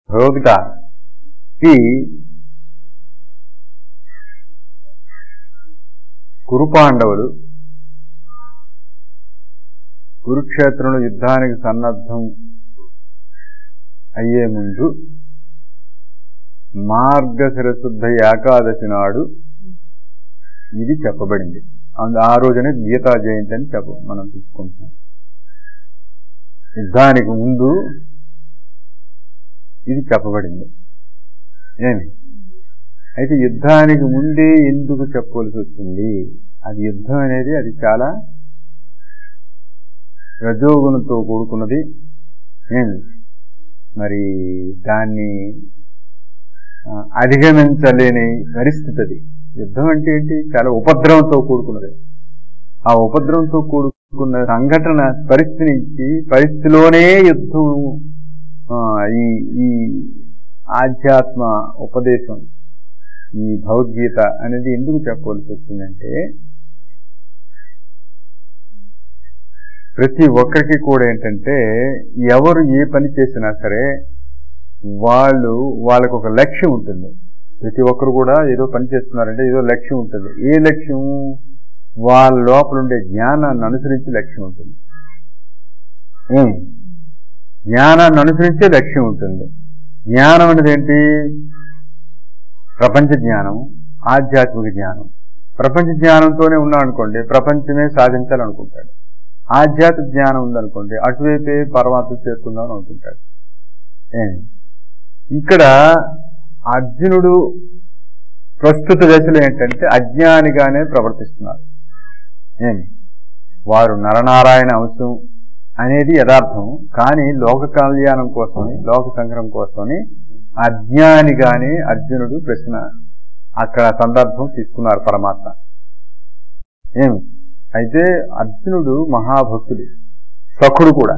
భగవద్గీతకి కురుపాండవులు కురుక్షేత్రంలో యుద్ధానికి సన్నద్ధం అయ్యే ముందు మార్గశిర శుద్ధ ఏకాదశి నాడు ఇది చెప్పబడింది అందు ఆ రోజునే గీతా జయంతి అని చెప్ప మనం తీసుకుంటున్నాం యుద్ధానికి ముందు ఇది చెప్పబడింది ఏమి అయితే యుద్ధానికి ముందే ఎందుకు చెప్పవలసి వచ్చింది అది యుద్ధం అనేది అది చాలా రజోగుణంతో కూడుకున్నది ఏమి మరి దాన్ని ఆ, అధిగమించలేని పరిస్థితి అది యుద్ధం అంటే ఏంటి చాలా ఉపద్రవంతో కూడుకున్నది ఆ ఉపద్రవంతో కూడుకున్న సంఘటన పరిస్థితి నుంచి పరిస్థితిలోనే యుద్ధం ఆ, ఈ ఈ ఆధ్యాత్మ ఉపదేశం ఈ భగవద్గీత అనేది ఎందుకు చెప్పవలసి వచ్చిందంటే ప్రతి ఒక్కరికి కూడా ఏంటంటే ఎవరు ఏ పని చేసినా సరే వాళ్ళు వాళ్ళకు ఒక లక్ష్యం ఉంటుంది ప్రతి ఒక్కరు కూడా ఏదో పని చేస్తున్నారంటే ఏదో లక్ష్యం ఉంటుంది ఏ లక్ష్యం వాళ్ళ లోపల ఉండే జ్ఞానాన్ని అనుసరించి లక్ష్యం ఉంటుంది ఏం? జ్ఞానాన్ని అనుసరించే లక్ష్యం ఉంటుంది జ్ఞానం అనేది ఏంటి ప్రపంచ జ్ఞానం ఆధ్యాత్మిక జ్ఞానం ప్రపంచ జ్ఞానంతోనే ఉన్నాడు అనుకోండి ప్రపంచమే సాధించాలనుకుంటాడు ఆధ్యాత్మిక జ్ఞానం ఉందనుకోండి అటువైపే పరమాత్మ చేరుకుందాం అనుకుంటాడు ఏం? ఇక్కడ అర్జునుడు ప్రస్తుత దశలో ఏంటంటే అజ్ఞానిగానే ప్రవర్తిస్తున్నారు ఏమి వారు నరనారాయణ అంశం అనేది యథార్థం కానీ లోక కళ్యాణం కోసమని లోక సంగ్రహం కోసమని అజ్ఞానిగానే అర్జునుడు ప్రశ్న అక్కడ సందర్భం తీసుకున్నారు పరమాత్మ ఏమి అయితే అర్జునుడు మహాభక్తుడు సఖుడు కూడా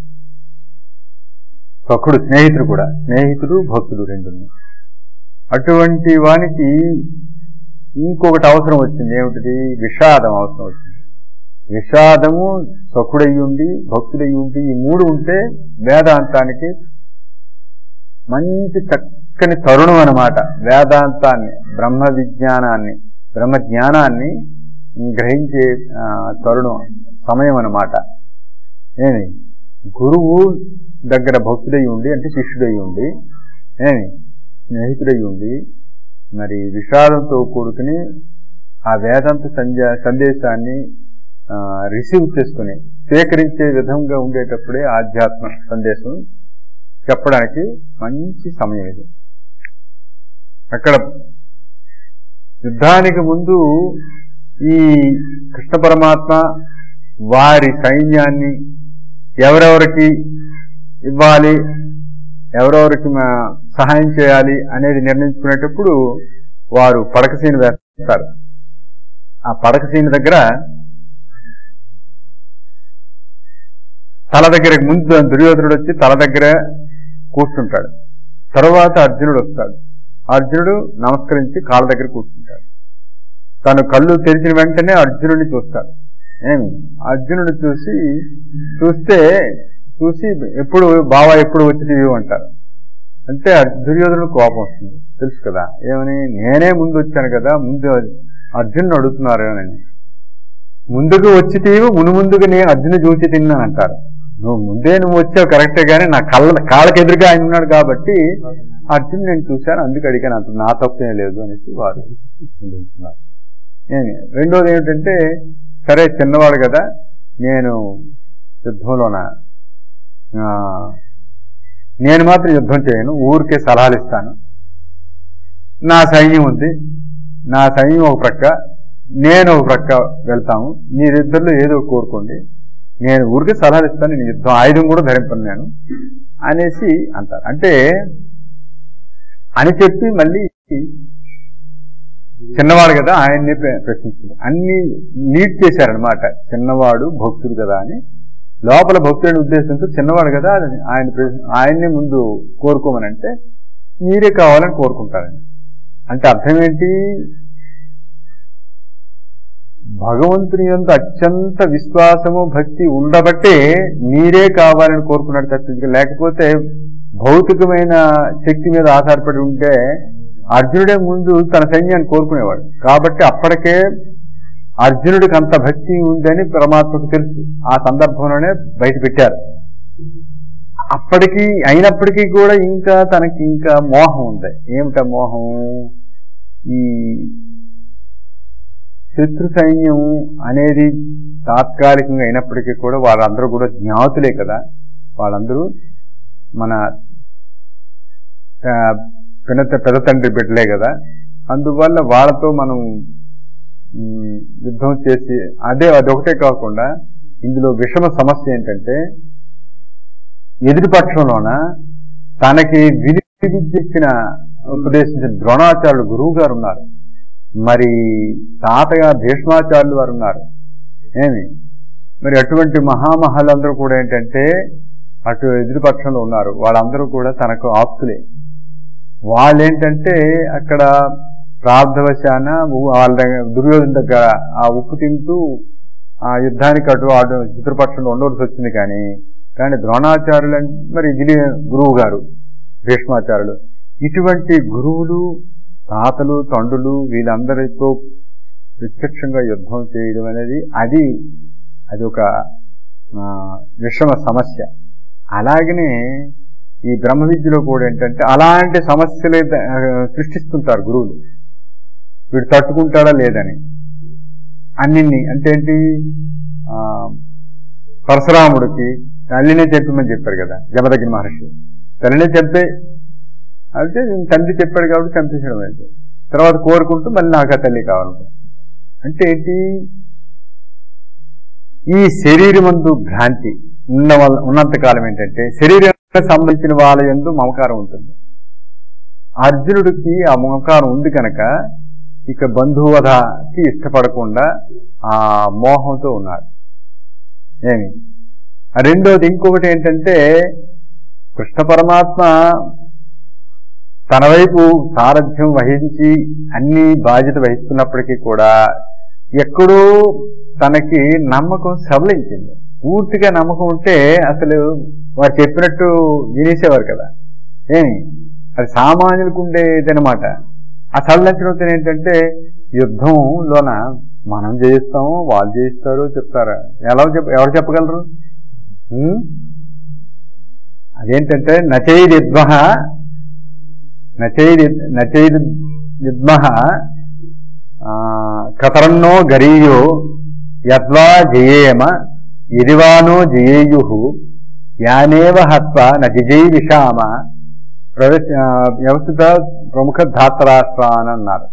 సఖుడు స్నేహితుడు కూడా స్నేహితుడు భక్తుడు రెండు అటువంటి వానికి ఇంకొకటి అవసరం వచ్చింది ఏమిటిది విషాదం అవసరం వచ్చింది విషాదము సఖుడయ్యుండి భక్తుడయ్యుండి ఈ మూడు ఉంటే వేదాంతానికి మంచి చక్కని తరుణం అన్నమాట వేదాంతాన్ని బ్రహ్మ విజ్ఞానాన్ని బ్రహ్మ జ్ఞానాన్ని గ్రహించే ఆ, తరుణం సమయం అన్నమాట ఏమి గురువు దగ్గర భక్తుడై ఉండి అంటే శిష్యుడై ఉండి ఏమి స్నేహితుడై ఉండి మరి విషాదంతో కూడుకుని ఆ వేదాంత సంధ్య సందేశాన్ని రిసీవ్ చేసుకుని స్వీకరించే విధంగా ఉండేటప్పుడే ఆధ్యాత్మ సందేశం చెప్పడానికి మంచి సమయం ఇది అక్కడ యుద్ధానికి ముందు ఈ కృష్ణ పరమాత్మ వారి సైన్యాన్ని ఎవరెవరికి ఇవ్వాలి ఎవరెవరికి మా- సహాయం చేయాలి అనేది నిర్ణయించుకునేటప్పుడు వారు పడక సీని వేస్తారు ఆ పడక సీని దగ్గర తల దగ్గర ముందు దుర్యోధనుడు వచ్చి తల దగ్గర కూర్చుంటాడు తరువాత అర్జునుడు వస్తాడు అర్జునుడు నమస్కరించి కాళ్ళ దగ్గర కూర్చుంటాడు తను కళ్ళు తెరిచిన వెంటనే అర్జునుడిని చూస్తాడు ఏమి అర్జునుడు చూసి చూస్తే చూసి ఎప్పుడు బావా ఎప్పుడు వచ్చినవి అంటారు అంటే దుర్యోధనుడు కోపం వస్తుంది తెలుసు కదా ఏమని నేనే ముందు వచ్చాను కదా ముందు అర్జునుడు అడుగుతున్నారు అని ముందుకు వచ్చి తీవు మును ముందుకు నేను అర్జును చూసి తిన్నాను అంటారు నువ్వు ముందే నువ్వు వచ్చావు కరెక్టే కానీ నా కళ్ళ కాళ్ళకి ఎదురుగా ఆయన ఉన్నాడు కాబట్టి అర్జున్ నేను చూశాను అందుకు అడిగాను అంత నా తప్పేం లేదు అనేసి వారు చెప్తున్నారు. ఏమి రెండోది ఏమిటంటే సరే చిన్నవాడు కదా నేను యుద్ధంలోన ఆ, నేను మాత్రం యుద్ధం చేయను ఊరికే సలహాలు ఇస్తాను నా సైన్యం ఉంది నా సైన్యం ఒక ప్రక్క నేను ఒక ప్రక్క వెళ్తాము మీరిద్దరిలో ఏదో ఒకటి కోరుకోండి నేను ఊరికే సలహాలు ఇస్తాను నేను యుద్ధం ఆయుధం కూడా ధరింపను నేను అనేసి అంటారు అంటే అని చెప్పి మళ్ళీ చిన్నవాడు కదా ఆయన్ని ప్ర- ప్రశ్నించారు అన్ని లీడ్ చేశారనమాట చిన్నవాడు భక్తుడు కదా అని లోపల భక్తుడి ఉద్దేశంతో చిన్నవాడు కదా అని ఆయన ప్రశ్న- ఆయన్ని ముందు కోరుకోమని అంటే మీరే కావాలని కోరుకుంటారని అంటే అర్థం ఏంటి భగవంతుని యొక్క అత్యంత విశ్వాసము భక్తి ఉండబట్టే మీరే కావాలని కోరుకున్నాడు తప్పించి లేకపోతే భౌతికమైన శక్తి మీద ఆధారపడి ఉంటే అర్జునుడే ముందు తన సైన్యాన్ని కోరుకునేవాడు కాబట్టి అప్పటికే అర్జునుడికి అంత భక్తి ఉందని పరమాత్మకు తెలుసు ఆ సందర్భంలోనే బయట పెట్టారు అప్పటికి అయినప్పటికీ కూడా ఇంకా తనకి ఇంకా మోహం ఉంది ఏమిటా మోహం ఈ శత్రు సైన్యం అనేది తాత్కాలికంగా అయినప్పటికీ కూడా వాళ్ళందరూ కూడా జ్ఞాతులే కదా వాళ్ళందరూ మన ఆ, పినత పెద్ద తండ్రి బిడ్డలే కదా అందువల్ల వాళ్ళతో మనం ఉమ్, యుద్ధం చేసి అదే అదొకటే కాకుండా ఇందులో విషమ సమస్య ఏంటంటే ఎదుటి పక్షంలోన తనకి విధి విద్య ఉపదేశించిన ద్రోణాచార్యులు గురువు గారు ఉన్నారు మరి తాతగా భీష్మాచార్యులు వారు ఉన్నారు ఏమి మరి అటువంటి మహామహలందరూ కూడా ఏంటంటే అటు ఎదురు పక్షంలో ఉన్నారు వాళ్ళందరూ కూడా తనకు ఆప్తులే వాళ్ళేంటంటే అక్కడ ప్రార్థవశాన వాళ్ళ దగ్గర దుర్యోధన దగ్గర ఆ ఉప్పు తింటూ ఆ యుద్ధానికి అటు అటు శత్రుపక్షంలో ఉండవలసి వచ్చింది కానీ కానీ ద్రోణాచార్యులు అంటే మరి ఇది గురువు గారు భీష్మాచార్యులు ఇటువంటి గురువులు తాతలు తండ్రులు వీళ్ళందరితో ప్రత్యక్షంగా యుద్ధం చేయడం అనేది అది అది ఒక ఆ, విషమ సమస్య అలాగనే ఈ బ్రహ్మ విద్యలో కూడా ఏంటంటే అలాంటి సమస్యలే ద- ఆ, సృష్టిస్తుంటారు గురువులు వీడు తట్టుకుంటాడా లేదని అన్నిన్ని అంటే ఏంటి ఆ, పరశురాముడికి తల్లినే చెప్పమని చెప్పారు కదా జమదగ్ని మహర్షి తల్లినే చెప్పే అంటే తండ్రి చెప్పాడు కాబట్టి చంపేసడం అయితే తర్వాత కోరుకుంటూ మళ్ళీ నాకు ఆ తల్లి కావాలంటే అంటే ఏంటి ఈ శరీరమందు భ్రాంతి ఉన్న వాళ్ళ ఉన్నంత కాలం ఏంటంటే శరీరానికి సంబంధించిన వాళ్ళ ఎందు మమకారం ఉంటుంది అర్జునుడికి ఆ మమకారం ఉంది కనుక ఇక బంధువధకి ఇష్టపడకుండా ఆ మోహంతో ఉన్నాడు ఏమి ఆ రెండోది ఇంకొకటి ఏంటంటే కృష్ణ పరమాత్మ తన వైపు సారథ్యం వహించి అన్ని బాధ్యత వహిస్తున్నప్పటికీ కూడా ఎక్కడో తనకి నమ్మకం సబలించింది పూర్తిగా నమ్మకం ఉంటే అసలు వారు చెప్పినట్టు వినేసేవారు కదా ఏమి అది సామాన్యులకు ఉండేదనమాట ఆ సడలించడంతో ఏంటంటే యుద్ధంలోన మనం చేయిస్తాము వాళ్ళు చేయిస్తారు చెప్తారా ఎలా చెప్ప ఎవరు చెప్పగలరు ఉం? అదేంటంటే నచైర్ యుద్మ నచైర్ నచైర్ యుద్మ కతరన్నో గరీయో యద్వా జయేమ ఎరివానో జయేయు యానేవ హత్వ నజిజై విషామ ప్రవేశ ఆ, వ్యవస్థిత ప్రముఖ ధాతరాష్ట్రాన్ అన్నారు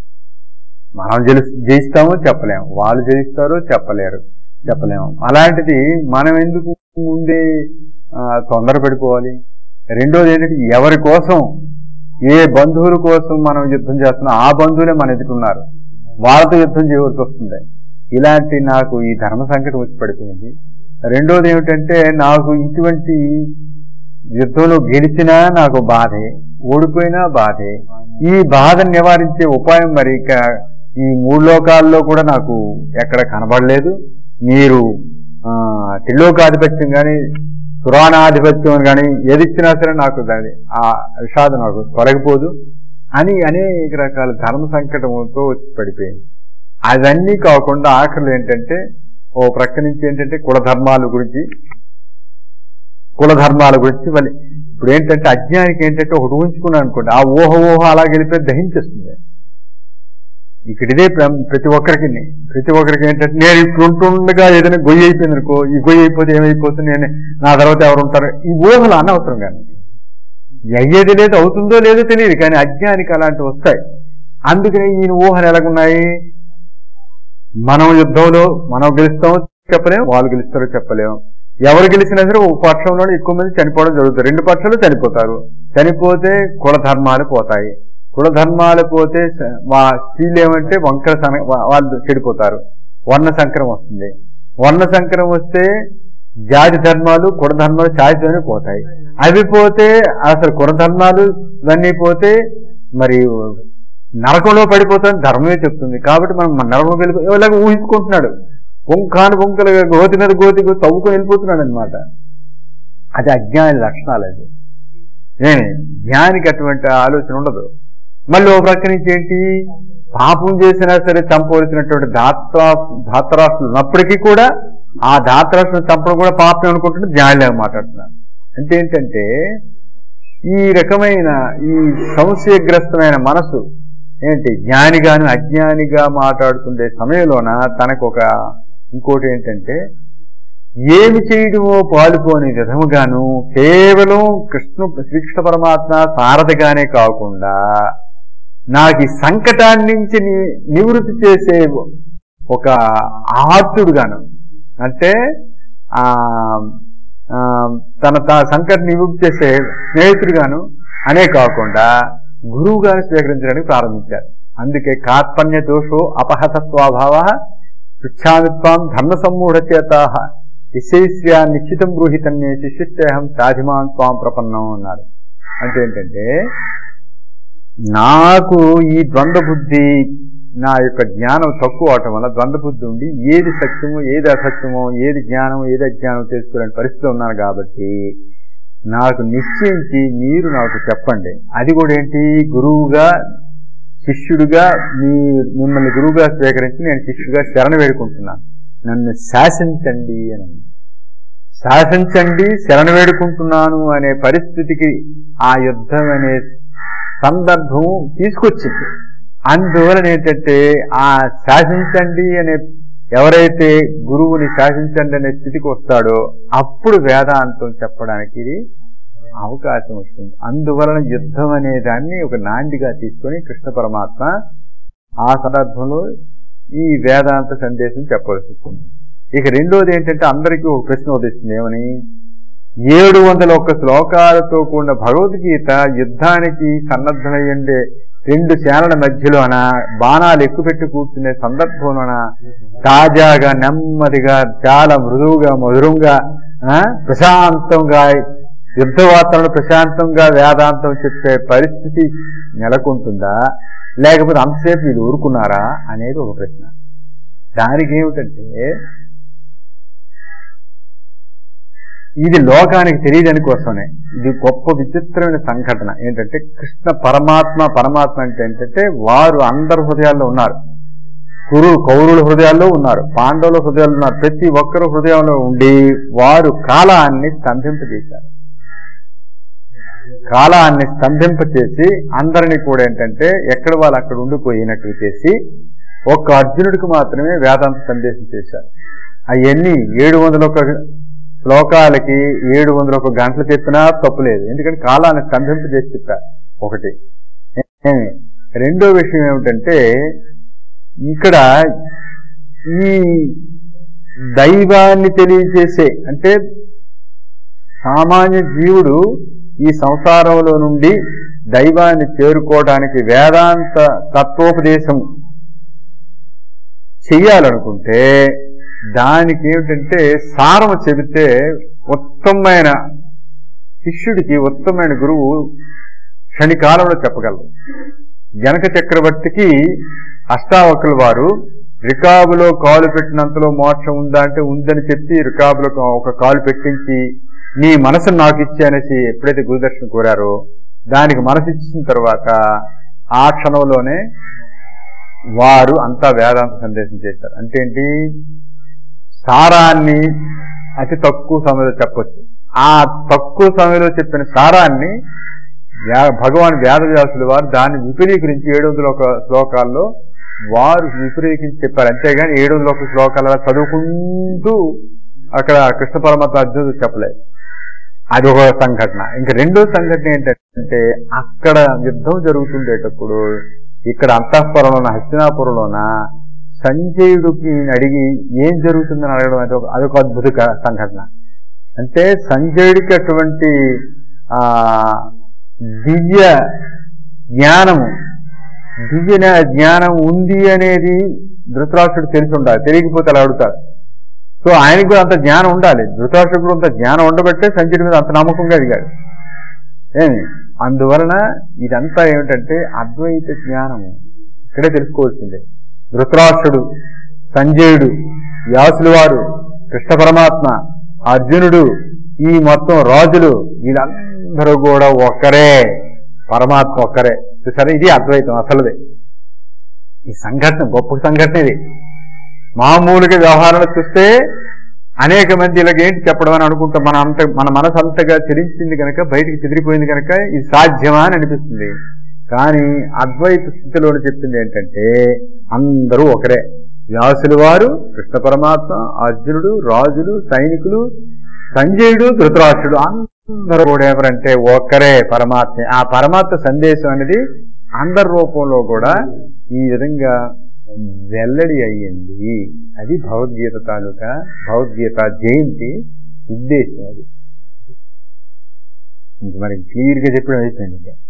మనం జలు జయిస్తామో చెప్పలేము వాళ్ళు జయిస్తారో చెప్పలేరు చెప్పలేము అలాంటిది మనం ఎందుకు ముందే ఆ, తొందరపడిపోవాలి రెండోది ఏంటంటే ఎవరి కోసం ఏ బంధువుల కోసం మనం యుద్ధం చేస్తున్నాం ఆ బంధువులే మన ఎదుటిన్నారు వాళ్ళతో యుద్ధం చేయవలసి వస్తుంది ఇలాంటి నాకు ఈ ధర్మ సంకటం వచ్చి పడిపోయింది రెండోది ఏమిటంటే నాకు ఇటువంటి యుద్ధంలో గెలిచినా నాకు బాధే ఓడిపోయినా బాధే ఈ బాధను నివారించే ఉపాయం మరి ఇక ఈ మూడు లోకాల్లో కూడా నాకు ఎక్కడ కనబడలేదు మీరు ఆ త్రిలోకాధిపత్యం కానీ పురాణాధిపత్యం కానీ ఏది ఇచ్చినా సరే నాకు దాని ఆ విషాదం నాకు తొలగిపోదు అని అనేక రకాల ధర్మ సంకటంతో వచ్చి పడిపోయింది అవన్నీ కాకుండా ఆఖరిలో ఏంటంటే ఓ ప్రక్క నుంచి ఏంటంటే కుల ధర్మాల గురించి కుల ధర్మాల గురించి మళ్ళీ ఇప్పుడు ఏంటంటే అజ్ఞానికి ఏంటంటే ఒకటి ఊహించుకున్నాను అనుకోండి ఆ ఊహ ఊహ అలా గెలిపి దహించేస్తుంది ఇక్కడ ఇదే ప్ర- ప్రతి ఒక్కరికి ప్రతి ఒక్కరికి ఏంటంటే నేను ఇప్పుడు ఉంటుండగా ఏదైనా గొయ్యి అయిపోయింది అనుకో ఈ గొయ్యి అయిపోతే ఏమైపోతుంది నేను నా తర్వాత ఎవరు ఉంటారు ఈ ఊహలు అనవసరం కానీ అయ్యేది లేదు అవుతుందో లేదో తెలియదు కానీ అజ్ఞానికి అలాంటివి వస్తాయి అందుకని ఈయన ఊహలు ఎలాగున్నాయి మనం యుద్ధంలో మనం గెలుస్తామో చెప్పలేము వాళ్ళు గెలుస్తారో చెప్పలేము ఎవరు గెలిచినా సరే ఒక పక్షంలో ఎక్కువ మంది చనిపోవడం జరుగుతుంది రెండు పక్షాలు చనిపోతారు చనిపోతే కుల ధర్మాలు పోతాయి కుల ధర్మాలు పోతే స- వా స్త్రీలు ఏమంటే వంకర సన వా- వాళ్ళు చెడిపోతారు వర్ణ సంకరం వస్తుంది వర్ణ సంకరం వస్తే జాతి ధర్మాలు కుల ధర్మాలు శాశ్వతమే పోతాయి అవి పోతే అసలు కుల ధర్మాలు ఇవన్నీ పోతే మరి నరకంలో పడిపోతాను ధర్మమే చెప్తుంది కాబట్టి మనం మన నరకం వెళ్ళి ఇలాగ ఊహించుకుంటున్నాడు పుంఖాను పుంకలుగా గోతి మీద గోతి తవ్వుకొని వెళ్ళిపోతున్నాడు అనమాట అది అజ్ఞాని లక్షణాలు అది ఏమి జ్ఞానికి అటువంటి ఆలోచన ఉండదు మళ్ళీ ఓ ప్రక్క నుంచి ఏంటి పాపం చేసినా సరే చంపవలసినటువంటి ధాత్రా ధాతరాష్ట్రులు ఉన్నప్పటికీ కూడా ఆ ధాతరాష్ట్రం చంపడం కూడా పాపం అనుకుంటుంటే జ్ఞానిలాగా మాట్లాడుతున్నారు అంటే ఏంటంటే ఈ రకమైన ఈ సంశయగ్రస్తమైన మనసు ఏంటి జ్ఞానిగాను అజ్ఞానిగా మాట్లాడుతుండే సమయంలోన తనకు ఒక ఇంకోటి ఏంటంటే ఏమి చేయడమో పాలుపోని విధముగాను కేవలం కృష్ణ శ్రీకృష్ణ పరమాత్మ సారథిగానే కాకుండా నాకు ఈ సంకటాన్ని నుంచి ని- నివృత్తి చేసే ఒక ఆర్తుడుగాను అంటే ఆ ఆ, తన తా సంకట నివృత్తి చేసే స్నేహితుడుగాను అనే కాకుండా గురువు గారిని స్వీకరించడానికి ప్రారంభించారు అందుకే కార్పణ్య దోషో అపహత స్వభావ పృచ్ఛామిత్వాం ధర్మ సమ్మూఢ చేత విశేష్యా నిశ్చితం గృహితన్యే శిష్యత్యేహం సాధిమాన్ స్వాం ప్రపన్నం అన్నారు అంటే ఏంటంటే నాకు ఈ ద్వంద్వ బుద్ధి నా యొక్క జ్ఞానం తక్కువ అవటం వల్ల ద్వంద్వ బుద్ధి ఉండి ఏది సత్యమో ఏది అసత్యమో ఏది జ్ఞానం ఏది అజ్ఞానం తెలుసుకోలేని పరిస్థితి ఉన్నాను కాబట్టి నాకు నిశ్చయించి మీరు నాకు చెప్పండి అది కూడా ఏంటి గురువుగా శిష్యుడిగా మీ మిమ్మల్ని గురువుగా స్వీకరించి నేను శిష్యుడిగా శరణ వేడుకుంటున్నాను నన్ను శాసించండి అని శాసించండి శరణ వేడుకుంటున్నాను అనే పరిస్థితికి ఆ యుద్ధం అనే సందర్భం తీసుకొచ్చింది అందువలన ఏంటంటే ఆ శాసించండి అనే ఎవరైతే గురువుని శాసించండి అనే స్థితికి వస్తాడో అప్పుడు వేదాంతం చెప్పడానికి ఇది అవకాశం వస్తుంది అందువలన యుద్ధం అనే దాన్ని ఒక నాందిగా తీసుకొని కృష్ణ పరమాత్మ ఆ సందర్భంలో ఈ వేదాంత సందేశం చెప్పవలసి వస్తుంది ఇక రెండోది ఏంటంటే అందరికీ ఒక ప్రశ్న ఉదయిస్తుంది ఏమని ఏడు వందల ఒక్క శ్లోకాలతో కూడిన భగవద్గీత యుద్ధానికి సన్నద్ధమయ్యండే రెండు సేనల మధ్యలోన బాణాలు ఎక్కుపెట్టి కూర్చునే సందర్భంలోన తాజాగా నెమ్మదిగా చాలా మృదువుగా మధురంగా ఆ, ప్రశాంతంగా యుద్ధ వాతావరణం ప్రశాంతంగా వేదాంతం చెప్పే పరిస్థితి నెలకొంటుందా లేకపోతే అంతసేపు వీళ్ళు ఊరుకున్నారా అనేది ఒక ప్రశ్న దానికి ఏమిటంటే ఇది లోకానికి తెలియదని కోసమే ఇది గొప్ప విచిత్రమైన సంఘటన ఏంటంటే కృష్ణ పరమాత్మ పరమాత్మ అంటే ఏంటంటే వారు అందరి హృదయాల్లో ఉన్నారు కురు కౌరుల హృదయాల్లో ఉన్నారు పాండవుల హృదయాల్లో ఉన్నారు ప్రతి ఒక్కరు హృదయంలో ఉండి వారు కాలాన్ని స్తంభింపజేశారు కాలాన్ని స్తంభింపచేసి అందరినీ కూడా ఏంటంటే ఎక్కడ వాళ్ళు అక్కడ ఉండిపోయినట్టు చేసి ఒక్క అర్జునుడికి మాత్రమే వేదాంత సందేశం చేశారు అవన్నీ ఏడు వందల ఒక శ్లోకాలకి ఏడు వందల ఒక గంటలు చెప్పినా తప్పులేదు ఎందుకంటే కాలాన్ని స్తంభింపజేసి చెప్పారు ఒకటి ఏమి? రెండో విషయం ఏమిటంటే ఇక్కడ ఈ దైవాన్ని తెలియజేసే అంటే సామాన్య జీవుడు ఈ సంసారంలో నుండి దైవాన్ని చేరుకోవడానికి వేదాంత తత్వోపదేశం చెయ్యాలనుకుంటే దానికి ఏమిటంటే సారము చెబితే ఉత్తమమైన శిష్యుడికి ఉత్తమమైన గురువు క్షణికాలంలో చెప్పగలరు జనక చక్రవర్తికి అష్టావకుల వారు రికాబులో కాలు పెట్టినంతలో మోక్షం ఉందా అంటే ఉందని చెప్పి రికాబులో ఒక కాలు పెట్టించి నీ మనసును నాకు ఇచ్చి అనేసి ఎప్పుడైతే గురుదర్శనం కోరారో దానికి మనసు ఇచ్చిన తర్వాత ఆ క్షణంలోనే వారు అంతా వేదాంత సందేశం చేశారు అంటే ఏంటి సారాన్ని అతి తక్కువ సమయంలో చెప్పొచ్చు ఆ తక్కువ సమయంలో చెప్పిన సారాన్ని వ్యా- భగవాన్ వ్యాధవ్యాసుల వారు దాన్ని విపులీకరించి ఏడు వందల ఒక శ్లోకాల్లో వారు విపులీకరించి చెప్పారు అంతేగాని ఏడు వందల ఒక శ్లోకాల చదువుకుంటూ అక్కడ కృష్ణ పరమాత్మ అర్జునుడు చెప్పలేదు అది ఒక సంఘటన ఇంకా రెండో సంఘటన ఏంటంటే అక్కడ యుద్ధం జరుగుతుండేటప్పుడు ఇక్కడ అంతఃపురంలోన హస్తినాపురంలోన సంజయుడికి అడిగి ఏం జరుగుతుందని అడగడం అది ఒక అదొక అద్భుత క- సంఘటన అంటే సంజయుడికి అటువంటి ఆ దివ్య జ్ఞానము దివ్య జ్ఞా- జ్ఞానం ఉంది అనేది ధృతరాష్ట్రుడు తెలిసి ఉండాలి తెలియకపోతే అలా అడుగుతాడు సో ఆయనకు కూడా అంత జ్ఞానం ఉండాలి ధృతరాష్ట్రుడు కూడా అంత జ్ఞానం ఉండబట్టే సంజయుడి మీద అంత నమ్మకంగా అడిగాడు ఏమి అందువలన ఇదంతా ఏమిటంటే అద్వైత జ్ఞానము ఇక్కడే తెలుసుకోవాల్సిందే ధృతరాష్ట్రుడు సంజయుడు వ్యాసులు వారు కృష్ణ పరమాత్మ అర్జునుడు ఈ మొత్తం రాజులు వీళ్ళందరూ అందరూ కూడా ఒక్కరే పరమాత్మ ఒక్కరే సరే ఇది అద్వైతం అసలుదే ఈ సంఘటన గొప్ప సంఘటన ఇది మామూలుగా వ్యవహారాలు చూస్తే అనేక మంది ఇలాగ ఏంటి చెప్పడం అని అనుకుంటాం మన అంత మన మనసు అంతగా చెరించింది కనుక బయటికి చెదిరిపోయింది కనుక ఇది సాధ్యమా అని అనిపిస్తుంది కానీ అద్వైత స్థితిలో చెప్పింది ఏంటంటే అందరూ ఒకరే వ్యాసులు వారు కృష్ణ పరమాత్మ అర్జునుడు రాజులు సైనికులు సంజయుడు ధృతరాష్ట్రుడు అందరూ కూడా ఎవరంటే ఒక్కరే పరమాత్మ ఆ పరమాత్మ సందేశం అనేది అందరి రూపంలో కూడా ఈ విధంగా వెల్లడి అయ్యింది అది భగవద్గీత తాలూకా భగవద్గీత జయంతి ఉద్దేశం అది ఇంక మరి క్లియర్ గా చెప్పడం అయిపోయింది ఇంకా